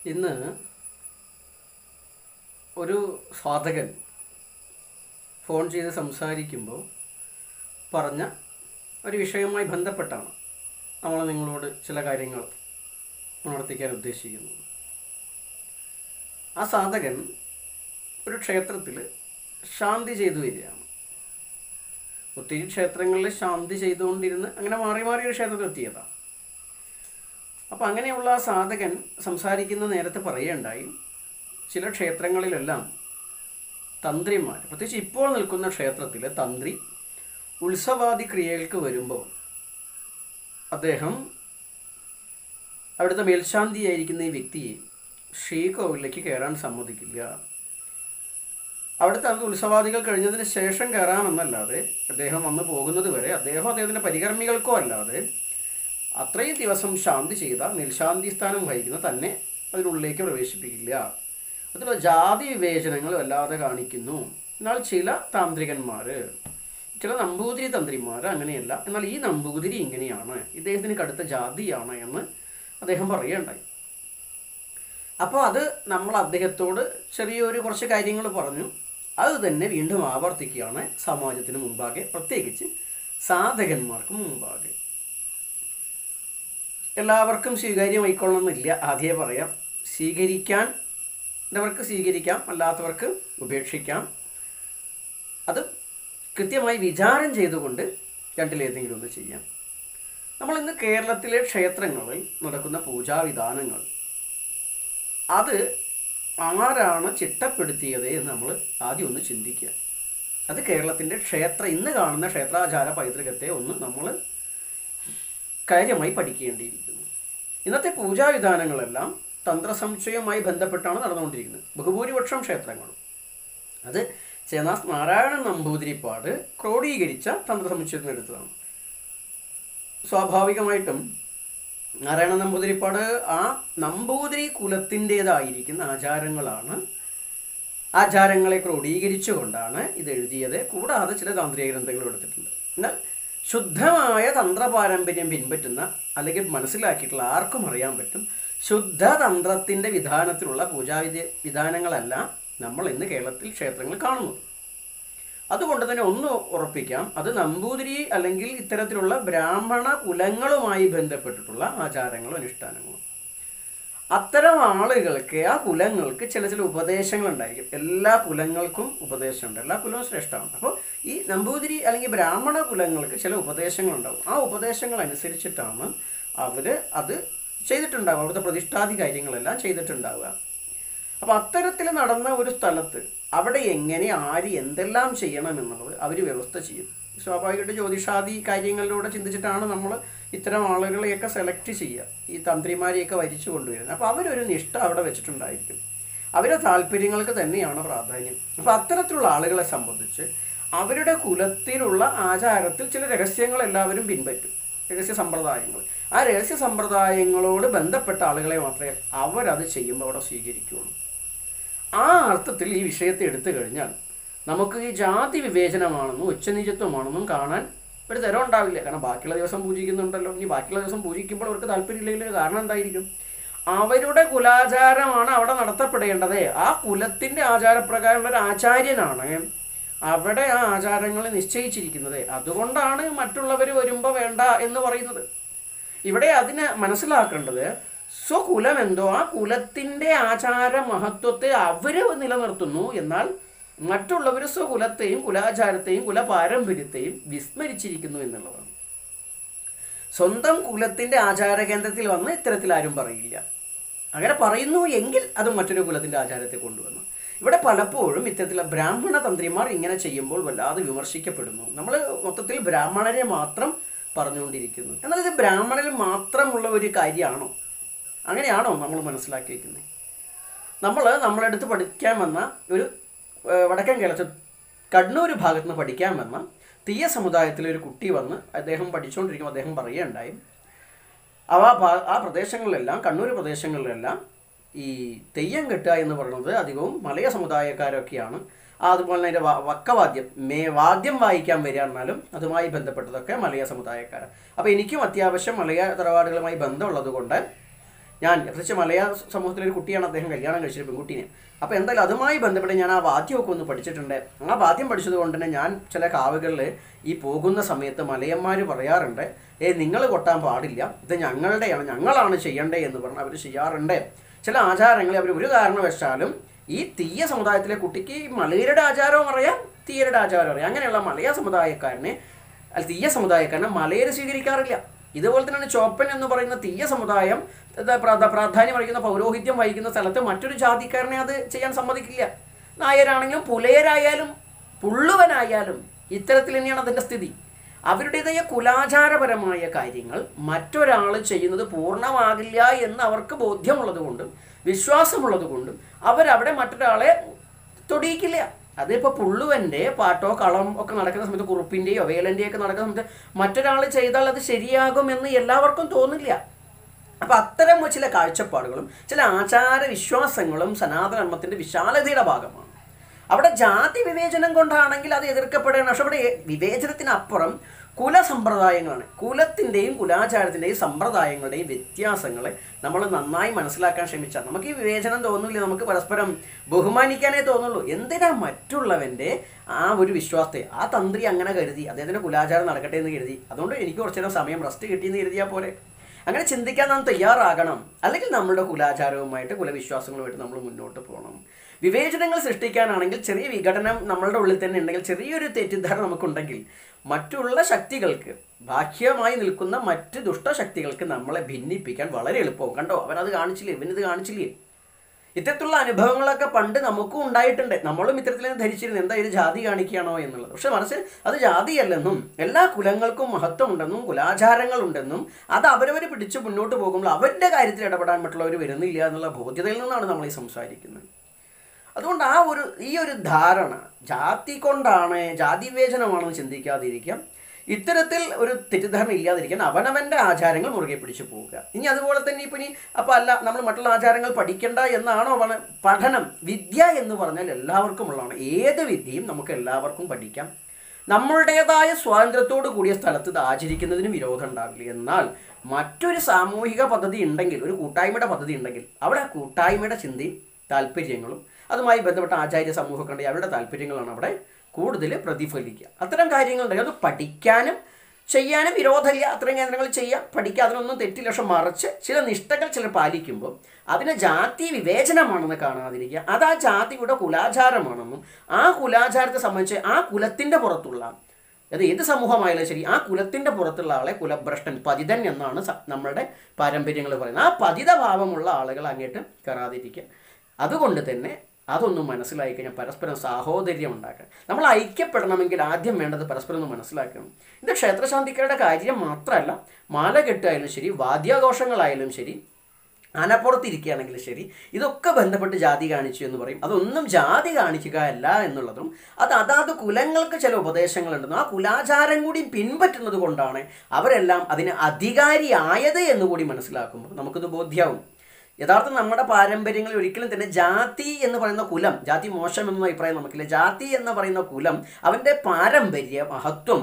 ഇന്ന് ഒരു സാധകൻ ഫോൺ ചെയ്ത് സംസാരിക്കുമ്പോൾ പറഞ്ഞ ഒരു വിഷയവുമായി ബന്ധപ്പെട്ടാണ് നമ്മൾ നിങ്ങളോട് ചില കാര്യങ്ങൾ ഉണർത്തിക്കാൻ ഉദ്ദേശിക്കുന്നത് ആ സാധകൻ ഒരു ക്ഷേത്രത്തിൽ ശാന്തി ചെയ്തു വരികയാണ് ഒത്തിരി ക്ഷേത്രങ്ങളിൽ ശാന്തി ചെയ്തുകൊണ്ടിരുന്ന് അങ്ങനെ മാറി മാറി ഒരു ക്ഷേത്രത്തിൽ എത്തിയതാണ് അപ്പം അങ്ങനെയുള്ള ആ സാധകൻ സംസാരിക്കുന്ന നേരത്തെ പറയുകയുണ്ടായി ചില ക്ഷേത്രങ്ങളിലെല്ലാം തന്ത്രിമാർ പ്രത്യേകിച്ച് ഇപ്പോൾ നിൽക്കുന്ന ക്ഷേത്രത്തിലെ തന്ത്രി ഉത്സവാദി ക്രിയകൾക്ക് വരുമ്പോൾ അദ്ദേഹം അവിടുത്തെ മേൽശാന്തിയായിരിക്കുന്ന ഈ വ്യക്തിയെ ശ്രീകോവിലേക്ക് കയറാൻ സമ്മതിക്കില്ല അവിടുത്തെ അത് ഉത്സവാദികൾ കഴിഞ്ഞതിന് ശേഷം കയറാമെന്നല്ലാതെ അദ്ദേഹം വന്ന് പോകുന്നത് വരെ അദ്ദേഹം അദ്ദേഹത്തിൻ്റെ പരികർമ്മികൾക്കോ അല്ലാതെ അത്രയും ദിവസം ശാന്തി ചെയ്ത മേൽശാന്തി സ്ഥാനം വഹിക്കുന്ന തന്നെ അതിനുള്ളിലേക്ക് പ്രവേശിപ്പിക്കില്ല അതിലുള്ള ജാതി വിവേചനങ്ങൾ വല്ലാതെ കാണിക്കുന്നു എന്നാൽ ചില താന്ത്രികന്മാർ ചില നമ്പൂതിരി തന്ത്രിമാർ അങ്ങനെയല്ല എന്നാൽ ഈ നമ്പൂതിരി ഇങ്ങനെയാണ് ഇദ്ദേഹത്തിന് കടുത്ത ജാതിയാണ് എന്ന് അദ്ദേഹം പറയുകയുണ്ടായി അപ്പോൾ അത് നമ്മൾ അദ്ദേഹത്തോട് ചെറിയൊരു കുറച്ച് കാര്യങ്ങൾ പറഞ്ഞു അത് തന്നെ വീണ്ടും ആവർത്തിക്കുകയാണ് സമാജത്തിന് മുമ്പാകെ പ്രത്യേകിച്ച് സാധകന്മാർക്ക് മുമ്പാകെ എല്ലാവർക്കും സ്വീകാര്യമായിക്കൊള്ളണമെന്നില്ല ആദ്യമേ പറയാം സ്വീകരിക്കാൻ വർക്ക് സ്വീകരിക്കാം അല്ലാത്തവർക്ക് ഉപേക്ഷിക്കാം അത് കൃത്യമായി വിചാരം ചെയ്തുകൊണ്ട് രണ്ടിലേതെങ്കിലും ഒന്ന് ചെയ്യാം നമ്മൾ ഇന്ന് കേരളത്തിലെ ക്ഷേത്രങ്ങളിൽ നടക്കുന്ന പൂജാവിധാനങ്ങൾ അത് ആരാണ് ചിട്ടപ്പെടുത്തിയത് എന്ന് നമ്മൾ ആദ്യം ഒന്ന് ചിന്തിക്കുക അത് കേരളത്തിൻ്റെ ക്ഷേത്ര ഇന്ന് കാണുന്ന ക്ഷേത്രാചാര പൈതൃകത്തെ ഒന്ന് നമ്മൾ കാര്യമായി പഠിക്കേണ്ടിയിരിക്കുന്നു ഇന്നത്തെ പൂജാവിധാനങ്ങളെല്ലാം തന്ത്രസംശയവുമായി ബന്ധപ്പെട്ടാണ് നടന്നുകൊണ്ടിരിക്കുന്നത് ബഹുഭൂരിപക്ഷം ക്ഷേത്രങ്ങളും അത് ചേനാസ് നാരായണൻ നമ്പൂതിരിപ്പാട് ക്രോഡീകരിച്ച തന്ത്രസമുച്ചയത്തിൽ നിന്ന് എടുത്തതാണ് സ്വാഭാവികമായിട്ടും നാരായണ നമ്പൂതിരിപ്പാട് ആ നമ്പൂതിരി കുലത്തിൻ്റെതായിരിക്കുന്ന ആചാരങ്ങളാണ് ആചാരങ്ങളെ ക്രോഡീകരിച്ചുകൊണ്ടാണ് ഇത് എഴുതിയത് കൂടാതെ ചില താന്ത്രിക ഗ്രന്ഥങ്ങൾ എടുത്തിട്ടുണ്ട് എന്നാൽ ശുദ്ധമായ തന്ത്രപാരമ്പര്യം പിൻപറ്റുന്ന അല്ലെങ്കിൽ മനസ്സിലാക്കിയിട്ടുള്ള ആർക്കും അറിയാൻ പറ്റും ശുദ്ധ തന്ത്രത്തിൻ്റെ വിധാനത്തിലുള്ള പൂജാവിധി വിധാനങ്ങളല്ല നമ്മൾ ഇന്ന് കേരളത്തിൽ ക്ഷേത്രങ്ങൾ കാണുന്നത് അതുകൊണ്ട് തന്നെ ഒന്ന് ഉറപ്പിക്കാം അത് നമ്പൂതിരി അല്ലെങ്കിൽ ഇത്തരത്തിലുള്ള ബ്രാഹ്മണ കുലങ്ങളുമായി ബന്ധപ്പെട്ടിട്ടുള്ള ആചാരങ്ങളും അനുഷ്ഠാനങ്ങളും അത്തരം ആളുകൾക്ക് ആ കുലങ്ങൾക്ക് ചില ചില ഉപദേശങ്ങൾ ഉണ്ടായിരിക്കും എല്ലാ കുലങ്ങൾക്കും ഉപദേശമുണ്ട് എല്ലാ കുലവും ശ്രേഷ്ഠമാണ് അപ്പോൾ ഈ നമ്പൂതിരി അല്ലെങ്കിൽ ബ്രാഹ്മണ കുലങ്ങൾക്ക് ചില ഉപദേശങ്ങൾ ഉണ്ടാവും ആ ഉപദേശങ്ങൾ അനുസരിച്ചിട്ടാണ് അവർ അത് ചെയ്തിട്ടുണ്ടാവുക അവിടുത്തെ പ്രതിഷ്ഠാദി കാര്യങ്ങളെല്ലാം ചെയ്തിട്ടുണ്ടാവുക അപ്പോൾ അത്തരത്തിൽ നടന്ന ഒരു സ്ഥലത്ത് അവിടെ എങ്ങനെ ആര് എന്തെല്ലാം ചെയ്യണം എന്നുള്ളത് അവർ വ്യവസ്ഥ ചെയ്യും സ്വാഭാവികമായിട്ട് ജ്യോതിഷാദി കാര്യങ്ങളിലൂടെ ചിന്തിച്ചിട്ടാണ് നമ്മൾ ഇത്തരം ആളുകളെയൊക്കെ സെലക്ട് ചെയ്യുക ഈ തന്ത്രിമാരെയൊക്കെ വരിച്ചു കൊണ്ടുവരുന്നത് അപ്പോൾ അവരൊരു നിഷ്ഠ അവിടെ വെച്ചിട്ടുണ്ടായിരിക്കും അവരുടെ താല്പര്യങ്ങൾക്ക് തന്നെയാണ് പ്രാധാന്യം അപ്പോൾ അത്തരത്തിലുള്ള ആളുകളെ സംബന്ധിച്ച് അവരുടെ കുലത്തിലുള്ള ആചാരത്തിൽ ചില രഹസ്യങ്ങൾ എല്ലാവരും പിൻപറ്റും രഹസ്യ സമ്പ്രദായങ്ങൾ ആ രഹസ്യ സമ്പ്രദായങ്ങളോട് ബന്ധപ്പെട്ട ആളുകളെ മാത്രമേ അവരത് ചെയ്യുമ്പോൾ അവിടെ സ്വീകരിക്കുകയുള്ളൂ ആ അർത്ഥത്തിൽ ഈ വിഷയത്തെ എടുത്തു കഴിഞ്ഞാൽ നമുക്ക് ഈ ജാതി വിവേചനമാണെന്നും ഉച്ചനീചത്വമാണെന്നും കാണാൻ ഒരു തരം ഉണ്ടാവില്ല കാരണം ബാക്കിയുള്ള ദിവസം പൂജിക്കുന്നുണ്ടല്ലോ ഇനി ബാക്കിയുള്ള ദിവസം പൂജിക്കുമ്പോൾ അവർക്ക് താല്പര്യമില്ലെങ്കിൽ കാരണം എന്തായിരിക്കും അവരുടെ കുലാചാരമാണ് അവിടെ നടത്തപ്പെടേണ്ടത് ആ കുലത്തിൻ്റെ ആചാരപ്രകാരമുള്ള ഒരു ആചാര്യനാണ് അവിടെ ആ ആചാരങ്ങൾ നിശ്ചയിച്ചിരിക്കുന്നത് അതുകൊണ്ടാണ് മറ്റുള്ളവർ വരുമ്പോൾ വേണ്ട എന്ന് പറയുന്നത് ഇവിടെ അതിനെ മനസ്സിലാക്കേണ്ടത് സ്വകുലം എന്തോ ആ കുലത്തിൻ്റെ ആചാര മഹത്വത്തെ അവർ നിലനിർത്തുന്നു എന്നാൽ മറ്റുള്ളവർ സ്വകുലത്തെയും കുലാചാരത്തെയും കുലപാരമ്പര്യത്തെയും വിസ്മരിച്ചിരിക്കുന്നു എന്നുള്ളതാണ് സ്വന്തം കുലത്തിൻ്റെ ആചാര കേന്ദ്രത്തിൽ വന്ന് ഇത്തരത്തിൽ ആരും പറയില്ല അങ്ങനെ പറയുന്നു എങ്കിൽ അത് മറ്റൊരു കുലത്തിൻ്റെ ആചാരത്തെ കൊണ്ടുവന്നു ഇവിടെ പലപ്പോഴും ഇത്തരത്തിലുള്ള ബ്രാഹ്മണ തന്ത്രിമാർ ഇങ്ങനെ ചെയ്യുമ്പോൾ വല്ലാതെ വിമർശിക്കപ്പെടുന്നു നമ്മൾ മൊത്തത്തിൽ ബ്രാഹ്മണരെ മാത്രം പറഞ്ഞുകൊണ്ടിരിക്കുന്നു എന്നാൽ ഇത് ബ്രാഹ്മണരിൽ മാത്രമുള്ള ഒരു കാര്യമാണോ അങ്ങനെയാണോ നമ്മൾ മനസ്സിലാക്കി വയ്ക്കുന്നത് നമ്മൾ നമ്മളെടുത്ത് പഠിക്കാൻ വന്ന ഒരു ഏഹ്, വടക്കൻ കേരളത്തിൽ കണ്ണൂർ ഭാഗത്ത് നിന്ന് പഠിക്കാൻ വന്ന തീയ സമുദായത്തിലെ ഒരു കുട്ടി വന്ന് അദ്ദേഹം പഠിച്ചുകൊണ്ടിരിക്കുമ്പോൾ അദ്ദേഹം പറയുകയുണ്ടായി അവ ഭാ- ആ പ്രദേശങ്ങളിലെല്ലാം കണ്ണൂർ പ്രദേശങ്ങളിലെല്ലാം ഈ തെയ്യം കെട്ടുക എന്ന് പറയുന്നത് അധികവും മലയ സമുദായക്കാരൊക്കെയാണ് ആ അതുപോലെ തന്നെ അതിൻ്റെ വക്കവാദ്യം മേ വാദ്യം വായിക്കാൻ വരിക എന്നാലും അതുമായി ബന്ധപ്പെട്ടതൊക്കെ മലയ സമുദായക്കാരാണ് അപ്പോൾ എനിക്കും അത്യാവശ്യം മലയ തറവാടുകളുമായി ബന്ധമുള്ളത് കൊണ്ട് ഞാൻ പ്രത്യേകിച്ച് മലയാള സമൂഹത്തിലെ ഒരു കുട്ടിയാണ് അദ്ദേഹം കല്യാണം കഴിച്ചത് പെൺകുട്ടീനെ അപ്പോൾ എന്തായാലും അതുമായി ബന്ധപ്പെട്ട് ഞാൻ ആ വാദ്യമൊക്കെ ഒന്ന് പഠിച്ചിട്ടുണ്ട് ആ വാദ്യം പഠിച്ചത് കൊണ്ട് തന്നെ ഞാൻ ചില കാവുകളിൽ ഈ പോകുന്ന സമയത്ത് മലയന്മാർ പറയാറുണ്ട് ഏ നിങ്ങൾ കൊട്ടാൻ പാടില്ല ഇത് ഞങ്ങളുടെയാണ് ഞങ്ങളാണ് ചെയ്യേണ്ടേ എന്ന് പറഞ്ഞ് അവർ ചെയ്യാറുണ്ട് ചില ആചാരങ്ങളെ അവർ ഒരു കാരണവശാലും ഈ തീയ സമുദായത്തിലെ കുട്ടിക്ക് ഈ മലയരുടെ ആചാരവും അറിയാം തീയരുടെ ആചാരവും അറിയാം അങ്ങനെയുള്ള മലയ സമുദായക്കാരനെ അല്ല തീയ സമുദായക്കാരനെ മലയര് സ്വീകരിക്കാറില്ല ഇതുപോലെ തന്നെയാണ് ചോപ്പൻ എന്ന് പറയുന്ന തീയ സമുദായം ഇത് പ്രാ- പ്രാധാന്യം വഹിക്കുന്ന പൗരോഹിത്യം വഹിക്കുന്ന സ്ഥലത്ത് മറ്റൊരു ജാതിക്കാരനെ അത് ചെയ്യാൻ സമ്മതിക്കില്ല നായരാണെങ്കിലും പുലയരായാലും പുള്ളുവനായാലും ഇത്തരത്തിൽ തന്നെയാണ് അതിൻ്റെ സ്ഥിതി അവരുടേതായ കുലാചാരപരമായ കാര്യങ്ങൾ മറ്റൊരാൾ ചെയ്യുന്നത് പൂർണ്ണമാകില്ല എന്ന് അവർക്ക് ബോധ്യമുള്ളത് കൊണ്ടും വിശ്വാസമുള്ളത് കൊണ്ടും അവരവിടെ മറ്റൊരാളെ തൊടിയിക്കില്ല അതിപ്പോൾ പുള്ളുവൻ്റെ പാട്ടോ കളം ഒക്കെ നടക്കുന്ന സമയത്ത് കുറുപ്പിൻ്റെയോ വേലൻ്റെയോ ഒക്കെ നടക്കുന്ന സമയത്ത് മറ്റൊരാൾ ചെയ്താൽ അത് ശരിയാകുമെന്ന് എല്ലാവർക്കും തോന്നില്ല അപ്പം അത്തരം ചില കാഴ്ചപ്പാടുകളും ചില ആചാര വിശ്വാസങ്ങളും സനാതനധർമ്മത്തിൻ്റെ വിശാലതയുടെ ഭാഗമാണ് അവിടെ ജാതി വിവേചനം കൊണ്ടാണെങ്കിൽ അത് എതിർക്കപ്പെടണം പക്ഷെ അവിടെ വിവേചനത്തിനപ്പുറം കുലസമ്പ്രദായങ്ങളാണ് കുലത്തിൻ്റെയും കുലാചാരത്തിൻ്റെയും സമ്പ്രദായങ്ങളുടെയും വ്യത്യാസങ്ങളെ നമ്മൾ നന്നായി മനസ്സിലാക്കാൻ ശ്രമിച്ചാൽ നമുക്ക് ഈ വിവേചനം തോന്നില്ല നമുക്ക് പരസ്പരം ബഹുമാനിക്കാനേ തോന്നുള്ളൂ എന്തിനാ മറ്റുള്ളവൻ്റെ ആ ഒരു വിശ്വാസത്തെ ആ തന്ത്രി അങ്ങനെ കരുതി അദ്ദേഹത്തിൻ്റെ കുലാചാരം നടക്കട്ടെ എന്ന് കരുതി അതുകൊണ്ട് എനിക്ക് കുറച്ചു നേരം സമയം റെസ്റ്റ് കിട്ടിയെന്ന് കരുതിയാൽ പോരെ അങ്ങനെ ചിന്തിക്കാൻ നാം തയ്യാറാകണം അല്ലെങ്കിൽ നമ്മുടെ കുലാചാരവുമായിട്ട് കുലവിശ്വാസങ്ങളുമായിട്ട് നമ്മൾ മുന്നോട്ട് പോകണം വിവേചനങ്ങൾ സൃഷ്ടിക്കാനാണെങ്കിൽ ചെറിയ വിഘടനം നമ്മളുടെ ഉള്ളിൽ തന്നെ ഉണ്ടെങ്കിൽ ചെറിയൊരു തെറ്റിദ്ധാരണ നമുക്കുണ്ടെങ്കിൽ മറ്റുള്ള ശക്തികൾക്ക് ബാഹ്യമായി നിൽക്കുന്ന മറ്റ് ദുഷ്ടശക്തികൾക്ക് നമ്മളെ ഭിന്നിപ്പിക്കാൻ വളരെ എളുപ്പവും കണ്ടോ അവനത് കാണിച്ചില്ലേ ഇവനിത് കാണിച്ചില്ലേ ഇത്തരത്തിലുള്ള അനുഭവങ്ങളൊക്കെ പണ്ട് നമുക്കും ഉണ്ടായിട്ടുണ്ട് നമ്മളും ഇത്തരത്തിൽ ധരിച്ചിരുന്നു എന്താ ഇത് ജാതി കാണിക്കുകയാണോ എന്നുള്ളത് പക്ഷെ മനസ്സിൽ അത് ജാതിയല്ലെന്നും എല്ലാ കുലങ്ങൾക്കും മഹത്വമുണ്ടെന്നും കുലാചാരങ്ങളുണ്ടെന്നും അത് അവരവർ പിടിച്ച് മുന്നോട്ട് പോകുമ്പോൾ അവരുടെ കാര്യത്തിൽ ഇടപെടാൻ മറ്റുള്ളവർ വരുന്നില്ല എന്നുള്ള ബോധ്യതയിൽ നിന്നാണ് നമ്മൾ ഈ സംസാരിക്കുന്നത് അതുകൊണ്ട് ആ ഒരു ഈ ഒരു ധാരണ ജാതി കൊണ്ടാണ് ജാതി വിവേചനമാണെന്ന് ചിന്തിക്കാതിരിക്കാം ഇത്തരത്തിൽ ഒരു തെറ്റിദ്ധാരണ ഇല്ലാതിരിക്കാൻ അവനവൻ്റെ ആചാരങ്ങൾ മുറുകെ പിടിച്ചു പോവുക ഇനി അതുപോലെ തന്നെ ഇപ്പം ഇനി അപ്പോൾ അല്ല നമ്മൾ മറ്റുള്ള ആചാരങ്ങൾ പഠിക്കേണ്ട എന്നാണോ പറ പഠനം വിദ്യ എന്ന് പറഞ്ഞാൽ എല്ലാവർക്കും ഉള്ളതാണ് ഏത് വിദ്യയും നമുക്ക് എല്ലാവർക്കും പഠിക്കാം നമ്മളുടേതായ സ്വാതന്ത്ര്യത്തോട് കൂടിയ സ്ഥലത്ത് ഇത് ആചരിക്കുന്നതിന് വിരോധം ഉണ്ടാവില്ല എന്നാൽ മറ്റൊരു സാമൂഹിക പദ്ധതി ഉണ്ടെങ്കിൽ ഒരു കൂട്ടായ്മയുടെ പദ്ധതി ഉണ്ടെങ്കിൽ അവിടെ ആ കൂട്ടായ്മയുടെ ചിന്തയും താല്പര്യങ്ങളും അതുമായി ബന്ധപ്പെട്ട ആചാര്യ സമൂഹമൊക്കെ ഉണ്ടെങ്കിൽ അവരുടെ താല്പര്യങ്ങളാണ് അവിടെ കൂടുതൽ പ്രതിഫലിക്കുക അത്തരം കാര്യങ്ങളുണ്ടെങ്കിൽ അത് പഠിക്കാനും ചെയ്യാനും വിരോധമില്ല അത്തരം കേന്ദ്രങ്ങൾ ചെയ്യാം പഠിക്കുക അതിനൊന്നും തെറ്റില്ല പക്ഷെ മറിച്ച് ചില നിഷ്ഠകൾ ചിലർ പാലിക്കുമ്പോൾ അതിന് ജാതി വിവേചനമാണെന്ന് കാണാതിരിക്കുക അത് ആ ജാതിയുടെ കുലാചാരമാണെന്നും ആ കുലാചാരത്തെ സംബന്ധിച്ച് ആ കുലത്തിൻ്റെ പുറത്തുള്ള അത് ഏത് സമൂഹമായാലും ശരി ആ കുലത്തിൻ്റെ പുറത്തുള്ള ആളെ കുലഭ്രഷ്ടൻ പതിതൻ എന്നാണ് സ- നമ്മളുടെ പാരമ്പര്യങ്ങൾ പറയുന്നത് ആ പതിത ഭാവമുള്ള ആളുകൾ അങ്ങോട്ട് കയറാതിരിക്കുക അതുകൊണ്ട് തന്നെ അതൊന്നും മനസ്സിലാക്കി കഴിഞ്ഞാൽ പരസ്പരം സാഹോദര്യം ഉണ്ടാക്കാൻ നമ്മൾ ഐക്യപ്പെടണമെങ്കിൽ ആദ്യം വേണ്ടത് പരസ്പരം ഒന്ന് മനസ്സിലാക്കണം ഇത് ക്ഷേത്രശാന്തിക്കാരുടെ കാര്യം മാത്രമല്ല മാല കെട്ടായാലും ശരി വാദ്യാഘോഷങ്ങളായാലും ശരി ആനപ്പുറത്തിരിക്കുകയാണെങ്കിലും ശരി ഇതൊക്കെ ബന്ധപ്പെട്ട് ജാതി കാണിച്ചു എന്ന് പറയും അതൊന്നും ജാതി കാണിക്കുക അല്ല എന്നുള്ളതും അത് അതാത് കുലങ്ങൾക്ക് ചില ഉപദേശങ്ങളുണ്ടെന്നും ആ കുലാചാരം കൂടി പിൻപറ്റുന്നത് കൊണ്ടാണ് അവരെല്ലാം അതിന് അധികാരിയായത് എന്ന് കൂടി മനസ്സിലാക്കുമ്പോൾ നമുക്കിത് ബോധ്യമാവും യഥാർത്ഥം നമ്മുടെ പാരമ്പര്യങ്ങളിൽ ഒരിക്കലും തന്നെ ജാതി എന്ന് പറയുന്ന കുലം ജാതി മോശം എന്നൊന്നും അഭിപ്രായം നമുക്കില്ല ജാതി എന്ന് പറയുന്ന കുലം അവൻ്റെ പാരമ്പര്യ മഹത്വം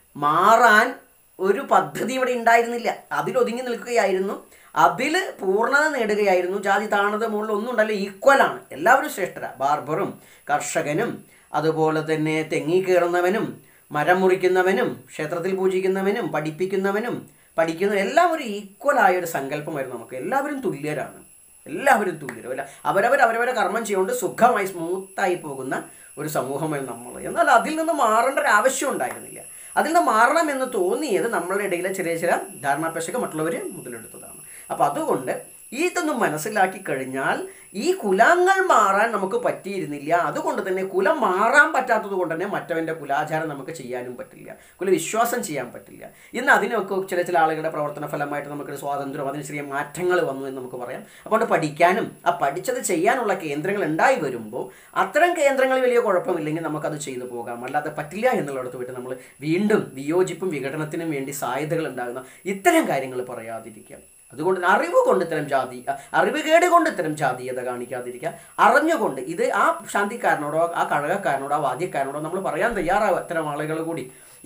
മാറാൻ ഒരു പദ്ധതി ഇവിടെ ഉണ്ടായിരുന്നില്ല അതിലൊതുങ്ങി നിൽക്കുകയായിരുന്നു അതിൽ പൂർണ്ണത നേടുകയായിരുന്നു ജാതി താണത് മുകളിൽ ഒന്നും ഉണ്ടല്ലോ ഈക്വലാണ് എല്ലാവരും ശ്രേഷ്ഠരാ ബാർബറും കർഷകനും അതുപോലെ തന്നെ തെങ്ങി കയറുന്നവനും മരം മുറിക്കുന്നവനും ക്ഷേത്രത്തിൽ പൂജിക്കുന്നവനും പഠിപ്പിക്കുന്നവനും പഠിക്കുന്ന എല്ലാം ഒരു ഈക്വലായ ഒരു സങ്കല്പമായിരുന്നു നമുക്ക് എല്ലാവരും തുല്യരാണ് എല്ലാവരും തുല്യരും അല്ല അവരവർ അവരവരെ കർമ്മം ചെയ്തുകൊണ്ട് സുഖമായി സ്മൂത്തായി പോകുന്ന ഒരു സമൂഹമായിരുന്നു നമ്മൾ എന്നാൽ അതിൽ നിന്ന് മാറേണ്ട ഒരു ആവശ്യം ഉണ്ടായിരുന്നില്ല അതിൽ നിന്ന് മാറണം എന്ന് തോന്നിയത് നമ്മളുടെ ഇടയിലെ ചെറിയ ചില ധാരണാപേക്ഷക മറ്റുള്ളവർ മുതലെടുത്തതാണ് അപ്പോൾ അതുകൊണ്ട് ഇതൊന്നും മനസ്സിലാക്കി കഴിഞ്ഞാൽ ഈ കുലങ്ങൾ മാറാൻ നമുക്ക് പറ്റിയിരുന്നില്ല അതുകൊണ്ട് തന്നെ കുലം മാറാൻ പറ്റാത്തത് കൊണ്ട് തന്നെ മറ്റവൻ്റെ കുലാചാരം നമുക്ക് ചെയ്യാനും പറ്റില്ല കുലവിശ്വാസം ചെയ്യാൻ പറ്റില്ല ഇന്ന് അതിനൊക്കെ ചില ചില ആളുകളുടെ പ്രവർത്തന ഫലമായിട്ട് നമുക്കൊരു സ്വാതന്ത്ര്യം അതിന് ചെറിയ മാറ്റങ്ങൾ വന്നു എന്ന് നമുക്ക് പറയാം അതുകൊണ്ട് പഠിക്കാനും ആ പഠിച്ചത് ചെയ്യാനുള്ള കേന്ദ്രങ്ങൾ ഉണ്ടായി വരുമ്പോൾ അത്തരം കേന്ദ്രങ്ങളിൽ വലിയ കുഴപ്പമില്ലെങ്കിൽ നമുക്കത് ചെയ്തു പോകാം അല്ലാതെ പറ്റില്ല എന്നുള്ളിടത്ത് വിട്ട് നമ്മൾ വീണ്ടും വിയോജിപ്പും വിഘടനത്തിനും വേണ്ടി സാധ്യതകൾ ഉണ്ടാകുന്ന ഇത്തരം കാര്യങ്ങൾ പറയാതിരിക്കാം അതുകൊണ്ട് തന്നെ അറിവ് കൊണ്ട് ഇത്തരം ജാതി അ- അറിവ് കേട് കൊണ്ട് ഇത്തരം ജാതീയത കാണിക്കാതിരിക്കുക അറിഞ്ഞുകൊണ്ട് ഇത് ആ ശാന്തിക്കാരനോടോ ആ കഴകക്കാരനോടോ ആ വാദ്യക്കാരനോടോ നമ്മൾ പറയാൻ തയ്യാറാവുക ഇത്തരം ആളുകൾ കൂടി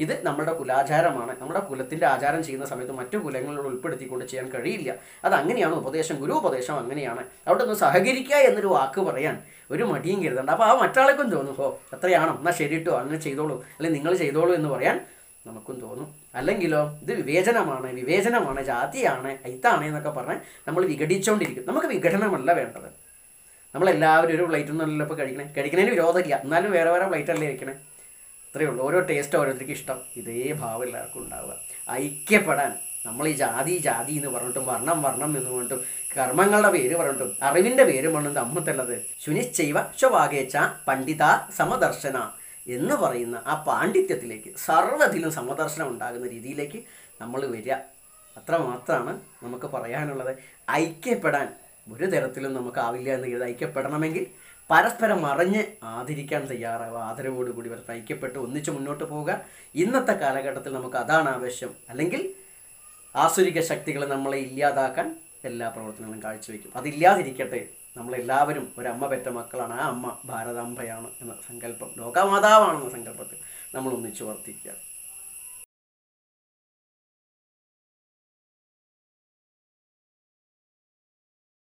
ഇത് നമ്മുടെ കുലാചാരമാണ് നമ്മുടെ കുലത്തിൻ്റെ ആചാരം ചെയ്യുന്ന സമയത്ത് മറ്റു കുലങ്ങളോട് ഉൾപ്പെടുത്തിക്കൊണ്ട് ചെയ്യാൻ കഴിയില്ല അത് അങ്ങനെയാണ് ഉപദേശം ഗുരു ഉപദേശം അങ്ങനെയാണ് അവിടെ ഒന്ന് സഹകരിക്കുക എന്നൊരു വാക്ക് പറയാൻ ഒരു മടിയും കരുതണ്ട അപ്പോൾ ആ മറ്റാൾക്കും തോന്നും ഓ എത്രയാണോ എന്നാൽ ശരി കേട്ടോ അങ്ങനെ ചെയ്തോളൂ അല്ലെങ്കിൽ നിങ്ങൾ ചെയ്തോളൂ എന്ന് പറയാൻ നമുക്കും തോന്നും അല്ലെങ്കിലോ ഇത് വിവേചനമാണ് വിവേചനമാണ് ജാതിയാണ് ഐത്താണ് എന്നൊക്കെ പറഞ്ഞ് നമ്മൾ വിഘടിച്ചുകൊണ്ടിരിക്കും നമുക്ക് വിഘടനമല്ല വേണ്ടത് നമ്മളെല്ലാവരും ഒരു പ്ലേറ്റ് ഒന്നുമല്ലല്ലോ ഇപ്പോൾ കഴിക്കണേ കഴിക്കണതിന് വിരോധമില്ല എന്നാലും വേറെ വേറെ പ്ലേറ്റ് അല്ലേ കഴിക്കണേ ഇത്രയേ ഉള്ളൂ ഓരോ ടേസ്റ്റ് ഓരോരുത്തർക്ക് ഇഷ്ടം ഇതേ ഭാവം എല്ലാവർക്കും ഉണ്ടാവുക ഐക്യപ്പെടാൻ നമ്മൾ ഈ ജാതി ജാതി എന്ന് പറഞ്ഞിട്ടും വർണ്ണം വർണ്ണം എന്ന് പറഞ്ഞിട്ടും കർമ്മങ്ങളുടെ പേര് പറഞ്ഞിട്ടും അറിവിൻ്റെ പേര് പറഞ്ഞിട്ടും തമ്മത്തല്ലത് ശുനിശ്ചൈവ ശവാകേച്ച പണ്ഡിത സമദർശന എന്ന് പറയുന്ന ആ പാണ്ഡിത്യത്തിലേക്ക് സർവ്വതിലും സമദർശനം ഉണ്ടാകുന്ന രീതിയിലേക്ക് നമ്മൾ വരിക അത്ര മാത്രമാണ് നമുക്ക് പറയാനുള്ളത് ഐക്യപ്പെടാൻ ഒരു തരത്തിലും നമുക്ക് ആവില്ല എന്ന് കരുതി ഐക്യപ്പെടണമെങ്കിൽ പരസ്പരം അറിഞ്ഞ് ആദരിക്കാൻ തയ്യാറാവുക ആദരവോടുകൂടി പരസ്പരം ഐക്യപ്പെട്ട് ഒന്നിച്ച് മുന്നോട്ട് പോവുക ഇന്നത്തെ കാലഘട്ടത്തിൽ നമുക്ക് അതാണ് ആവശ്യം അല്ലെങ്കിൽ ആസുരിക ശക്തികളെ നമ്മളെ ഇല്ലാതാക്കാൻ എല്ലാ പ്രവർത്തനങ്ങളും കാഴ്ചവെക്കും അതില്ലാതിരിക്കട്ടെ നമ്മളെല്ലാവരും ഒരമ്മ പെറ്റ മക്കളാണ് ആ അമ്മ ഭാരതാംബയാണ് എന്ന സങ്കല്പം ലോകമാതാവാണെന്ന സങ്കല്പത്തിൽ നമ്മൾ ഒന്നിച്ചു വർത്തിക്കുക